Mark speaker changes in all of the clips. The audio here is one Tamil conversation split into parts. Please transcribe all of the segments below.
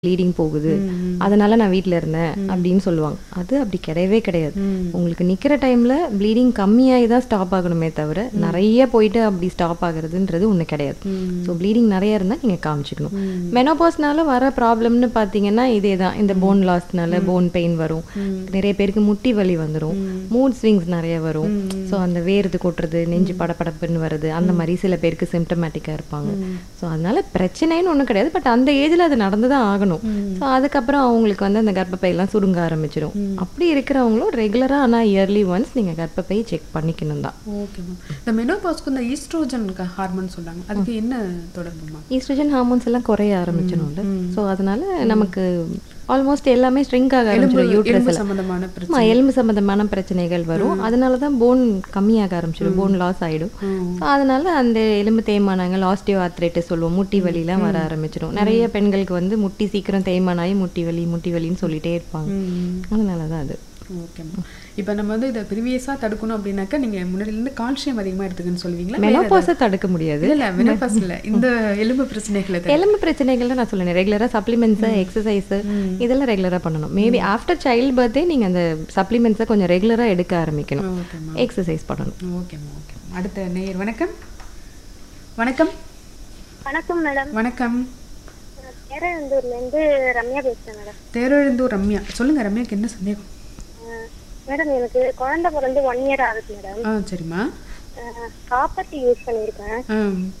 Speaker 1: ப்ளீடிங் போகுது அதனால நான் வீட்டில் இருந்தேன் அப்படின்னு சொல்லுவாங்க அது அப்படி கிடையவே கிடையாது உங்களுக்கு நிற்கிற டைமில் ப்ளீடிங் கம்மியாகி தான் ஸ்டாப் ஆகணுமே தவிர நிறைய போயிட்டு அப்படி ஸ்டாப் ஆகுறதுன்றது ஒன்று கிடையாது ஸோ ப்ளீடிங் நிறைய இருந்தால் நீங்கள் காமிச்சிக்கணும் மெனோபாஸ்னால வர ப்ராப்ளம்னு பார்த்தீங்கன்னா இதே தான் இந்த போன் லாஸ்னால போன் பெயின் வரும் நிறைய பேருக்கு முட்டி வலி வந்துடும் மூட் ஸ்விங்ஸ் நிறைய வரும் ஸோ அந்த வேர்து கொட்டுறது நெஞ்சு படபடப்புன்னு வருது அந்த மாதிரி சில பேருக்கு சிம்டமேட்டிக்காக இருப்பாங்க ஸோ அதனால பிரச்சனைன்னு ஒன்றும் கிடையாது பட் அந்த ஏஜில் அது நடந்து தான் ஆகணும் ஸோ அதுக்கப்புறம் அவங்களுக்கு வந்து அந்த கர்ப்பப்பையெல்லாம் சுருங்க ஆரம்பிச்சிடும் அப்படி இருக்கிறவங்களும் ரெகுலராக ஆனால் இயர்லி ஒன்ஸ் நீங்கள் கர்ப்பப்பை செக் பண்ணிக்கணும் தான்
Speaker 2: ஓகே மேம் இந்த மெனோபாஸ்க்கு இந்த ஈஸ்ட்ரோஜன் ஹார்மோன் சொல்றாங்க அதுக்கு என்ன தொடர்பு மேம்
Speaker 1: ஈஸ்ட்ரஜன் ஹார்மோன்ஸ் எல்லாம் குறைய ஆரம்பிச்சிடும்ல ஸோ அதனால நமக்கு ஆல்மோஸ்ட் எல்லாமே ஸ்ட்ரிங்க் ஆக
Speaker 2: எலும்பு
Speaker 1: ஆரம்பிச்சிடும்
Speaker 2: எலும்பு
Speaker 1: யூட்ரஸ்ல
Speaker 2: சம்பந்தமான பிரச்சனை
Speaker 1: ஆமா எலும்பு சம்பந்தமான பிரச்சனைகள் வரும் அதனால தான் போன் கம்மியாக ஆரம்பிச்சிடும் போன் லாஸ் ஆயிடும் ஸோ அதனால அந்த எலும்பு தேய்மானங்கள் ஆஸ்டியோ ஆத்ரைட்டிஸ் சொல்லுவோம் முட்டி வலிலாம் வர ஆரம்பிச்சிடும் நிறைய பெண்களுக்கு வந்து முட்டி சீக்கிரம் தேய்மானாகி முட்டி வலி முட்டி வலின்னு சொல்லிட்டே இருப்பாங்க அதனால தான் அது
Speaker 2: ஓகே மேம் இப்போ நம்ம வந்து இதை ப்ரீவியஸாக தடுக்கணும் அப்படின்னாக்கா நீங்க முன்னாடில இருந்து கால்சியம் அதிகமா எடுத்துக்கன்னு சொல்லுவீங்களா வேற
Speaker 1: மெனோபாஸை தடுக்க முடியாது
Speaker 2: இல்ல இல்ல மெனோபாஸ் இல்ல இந்த எலும்பு பிரச்சனைகளை தடு-
Speaker 1: எலும்பு பிரச்சனைகள்ல நான் சொல்லுறேன் ரெகுலரா சப்ளிமெண்ட்ஸ் எக்ஸசைஸ் இதெல்லாம் ரெகுலரா பண்ணணும் மேபி ஆஃப்டர் சைல்ட் பர்த்டே நீங்க அந்த சப்ளிமெண்ட்ஸை கொஞ்சம் ரெகுலரா எடுக்க ஆரம்பிக்கணும்
Speaker 2: ஓகே மேம்
Speaker 1: எக்ஸசைஸ் பண்ணணும்
Speaker 2: ஓகே மேம் ஓகே அடுத்த நேயர் வணக்கம் வணக்கம்
Speaker 3: வணக்கம் மேடம்
Speaker 2: வணக்கம்
Speaker 3: பேரந்தூர்ல இருந்து ரம்யா பேசுறேன் மேடம்
Speaker 2: தேரெழுந்தூர் ரம்யா சொல்லுங்க ரம்யாக்கு என்ன சந்தேகம்
Speaker 3: அஹ் மேடம் எனக்கு குழந்தை பிறந்து ஒன் இயர் ஆகுது மேடம்
Speaker 2: ஆ சரிம்மா
Speaker 3: காப்பர்ட்டி யூஸ் பண்ணியிருக்கேன்
Speaker 2: ஆ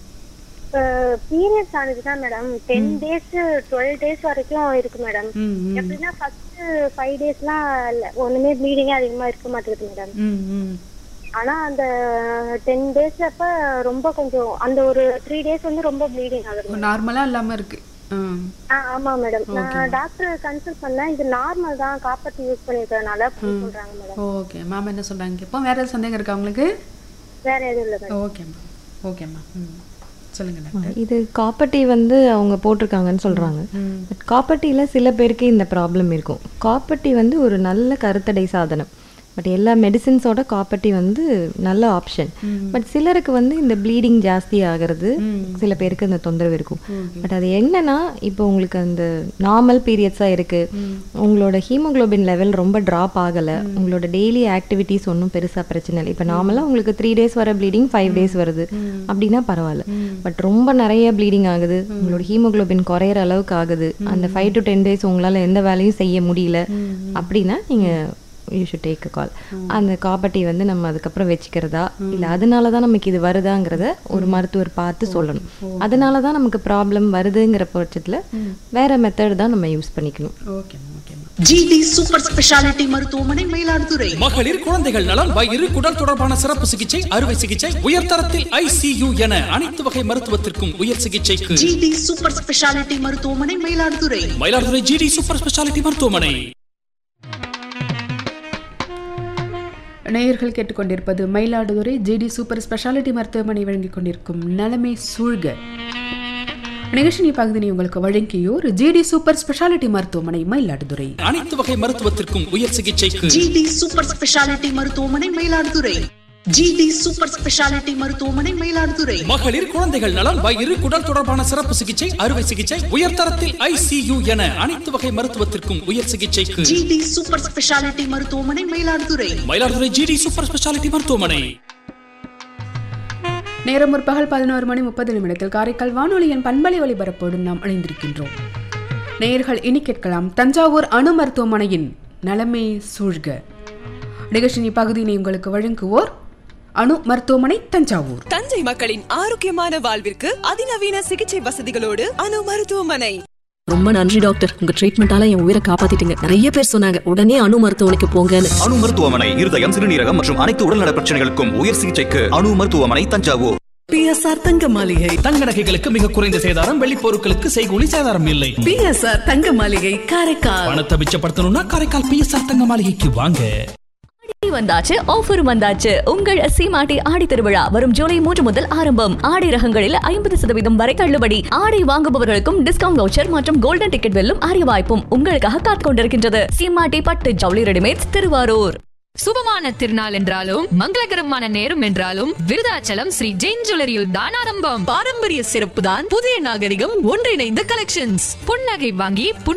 Speaker 3: பீரியட்ஸ் ஆனதுதான் madam ten days twelve days வரைக்கும் இருக்கு மேடம்
Speaker 2: ம் ம்
Speaker 3: எப்படின்னா ஃபர்ஸ்ட் ஃபைவ் டேஸ்லாம் ஒண்ணுமே ப்ளீடிங்கே அதிகமா இருக்க மாட்டேங்குது மேடம்
Speaker 2: ம் ம்
Speaker 3: ஆனா அந்த டென் டேஸ் அப்ப ரொம்ப கொஞ்சம் அந்த ஒரு த்ரீ டேஸ் வந்து ரொம்ப ப்ளீடிங் ஆகுது
Speaker 2: நார்மலா இல்லாம இருக்கு ஆ
Speaker 3: ஆ ஆமா மேடம் நான் டாக்டர் கன்சல்ட் பண்ணேன் இது நார்மல் தான் காப்பர்ட்டி யூஸ் பண்ணிருக்கறதுனால அப்படின்னு சொல்றாங்க மேடம்
Speaker 2: ஓகே மேம் என்ன சொல்றாங்க இப்போ வேற ஏதாவது சந்தேகம் இருக்கா உங்களுக்கு
Speaker 3: வேற எதுவும் இல்லை madam
Speaker 2: okay ma'am okay ma'am ம் சொல்லுங்க டாக்டர்
Speaker 1: இது காப்பர்ட்டி வந்து அவங்க போட்டிருக்காங்கன்னு சொல்றாங்க
Speaker 2: ம்
Speaker 1: பட் காப்பர்ட்டியில சில பேருக்கு இந்த ப்ராப்ளம் இருக்கும் காப்பர்ட்டி வந்து ஒரு நல்ல கருத்தடை சாதனம் பட் எல்லா மெடிசின்ஸோட காப்பர்ட்டி வந்து நல்ல ஆப்ஷன் பட் சிலருக்கு வந்து இந்த ப்ளீடிங் ஜாஸ்தி ஆகிறது சில பேருக்கு இந்த தொந்தரவு இருக்கும் பட் அது என்னன்னா இப்போ உங்களுக்கு அந்த நார்மல் பீரியட்ஸாக இருக்கு உங்களோட ஹீமோகுளோபின் லெவல் ரொம்ப ட்ராப் ஆகலை உங்களோட டெய்லி ஆக்டிவிட்டீஸ் ஒன்றும் பெருசாக பிரச்சனை இல்லை இப்போ நார்மலாக உங்களுக்கு த்ரீ டேஸ் வர ப்ளீடிங் ஃபைவ் டேஸ் வருது அப்படின்னா பரவாயில்ல பட் ரொம்ப நிறைய ப்ளீடிங் ஆகுது உங்களோட ஹீமோகுளோபின் குறையிற அளவுக்கு ஆகுது அந்த ஃபைவ் டு டென் டேஸ் உங்களால் எந்த வேலையும் செய்ய முடியல அப்படின்னா நீங்கள் you should take a call அந்த காப்பர்ட்டி வந்து நம்ம அதுக்கப்புறம் வச்சுக்கிறதா இல்லை அதனால தான் நமக்கு இது வருதாங்கிறத ஒரு மருத்துவர் பார்த்து சொல்லணும் அதனால தான் நமக்கு ப்ராப்ளம் வருதுங்கிற பட்சத்தில் வேற மெத்தட் தான் நம்ம யூஸ் பண்ணிக்கணும்
Speaker 2: okay ma'am okay ma'am
Speaker 4: GD super speciality மருத்துவமனை மயிலாடுதுறை
Speaker 5: மகளிர் குழந்தைகள் நலம் வயிறு குடல் தொடர்பான சிறப்பு சிகிச்சை அறுவை சிகிச்சை உயர்தரத்தில் ஐசியு என அனைத்து வகை மருத்துவத்திற்கும் உயர் சிகிச்சைக்கு
Speaker 4: ஜிடி சூப்பர் ஸ்பெஷாலிட்டி மருத்துவமனை Mayiladuthurai
Speaker 5: Mayiladuthurai GD super speciality மருத்துவமனை
Speaker 2: நேயர்கள் கேட்டுக்கொண்டிருப்பது மயிலாடுதுறை ஜிடி சூப்பர் ஸ்பெஷாலிட்டி மருத்துவமனை வழங்கிக் கொண்டிருக்கும் நலமே சூழ்க நிகழ்ச்சி பகுதியை உங்களுக்கு வழங்கியோர் ஜிடி சூப்பர் ஸ்பெஷாலிட்டி மருத்துவமனை மயிலாடுதுறை
Speaker 5: அனைத்து வகை மருத்துவத்திற்கும் உயர் சிகிச்சைக்கு
Speaker 4: ஜிடி சூப்பர் ஸ்பெஷாலிட்டி மருத்துவமனை மயிலாடுதுறை ஜிடி சூப்பர் ஸ்பெஷாலிட்டி மருத்துவமனை மயிலாடுதுறை
Speaker 5: மகளிர் குழந்தைகள் நலம் வயிறு குடல் தொடர்பான சிறப்பு சிகிச்சை அறுவை சிகிச்சை உயர்தரத்தில் ஐசியு என அனைத்து வகை மருத்துவத்திற்கும் உயர் சிகிச்சைக்கு
Speaker 4: ஜிடி சூப்பர் ஸ்பெஷாலிட்டி மருத்துவமனை Mayiladuthurai
Speaker 5: Mayiladuthurai GD super speciality மருத்துவமனை
Speaker 2: நேரம் முற்பகல் பதினோரு மணி முப்பது நிமிடத்தில் காரைக்கால் வானொலியின் பண்பலை ஒலிபரப்போடு நாம் இணைந்திருக்கின்றோம் நேயர்கள் இனி கேட்கலாம் தஞ்சாவூர் அணு மருத்துவமனையின் நலமே சூழ்க நிகழ்ச்சி பகுதியினை உங்களுக்கு வழங்குவோர் அணு மருத்துவமனை தஞ்சாவூர்
Speaker 6: தஞ்சை மக்களின் ஆரோக்கியமான வாழ்விற்கு அதிநவீன சிகிச்சை வசதிகளோடு அணு மருத்துவமனை
Speaker 7: ரொம்ப நன்றி டாக்டர் உங்க ட்ரீட்மெண்டால என் உயிரை காப்பாத்திட்டீங்க நிறைய பேர் சொன்னாங்க உடனே அணு மருத்துவமனைக்கு போங்கன்னு
Speaker 8: அணு மருத்துவமனை இருதயம் சிறுநீரகம் மற்றும் அனைத்து உடல்நல பிரச்சனைகளுக்கும் உயர் சிகிச்சைக்கு அணு மருத்துவமனை தஞ்சாவூர்
Speaker 7: பிஎஸ்ஆர் தங்க மாளிகை
Speaker 5: தங்க நகைகளுக்கு மிக குறைந்த சேதாரம் வெள்ளி பொருட்களுக்கு செய்கூலி சேதாரம் இல்லை
Speaker 7: பிஎஸ்ஆர் தங்க மாளிகை காரைக்கால்
Speaker 5: பணத்தை மிச்சப்படுத்தணும்னா காரைக்கால் பிஎஸ்ஆர் தங்க மாளிகைக்கு வாங்க
Speaker 9: வந்தாச்சு ஆஃபரும் வந்தாச்சு உங்கள் சீமாட்டி ஆடி திருவிழா வரும் ஜூலை மூன்று முதல் ஆரம்பம் ஆடை ரகங்களில் ஐம்பது சதவீதம் வரை தள்ளுபடி ஆடை வாங்குபவர்களுக்கும் டிஸ்கவுண்ட் வவுச்சர் மற்றும் கோல்டன் டிக்கெட் வெல்லும் அரிய வாய்ப்பும் உங்களுக்காக காத்துக் கொண்டிருக்கின்றது சீமாட்டி பட்டு ஜவுளி ரெடிமேட்ஸ் திருவாரூர்
Speaker 10: சுபமான திருநாள் என்றாலும் மங்களகரமான நேரம் என்றாலும் விருதாச்சலம் ஸ்ரீ ஜெயின் ஜுவல்லரியில் தான் ஆரம்பம்
Speaker 6: பாரம்பரிய சிறப்பு தான் புதிய நாகரிகம் ஒன்றிணைந்த கலெக்ஷன்ஸ்
Speaker 10: புன்னகை வாங்கி புன்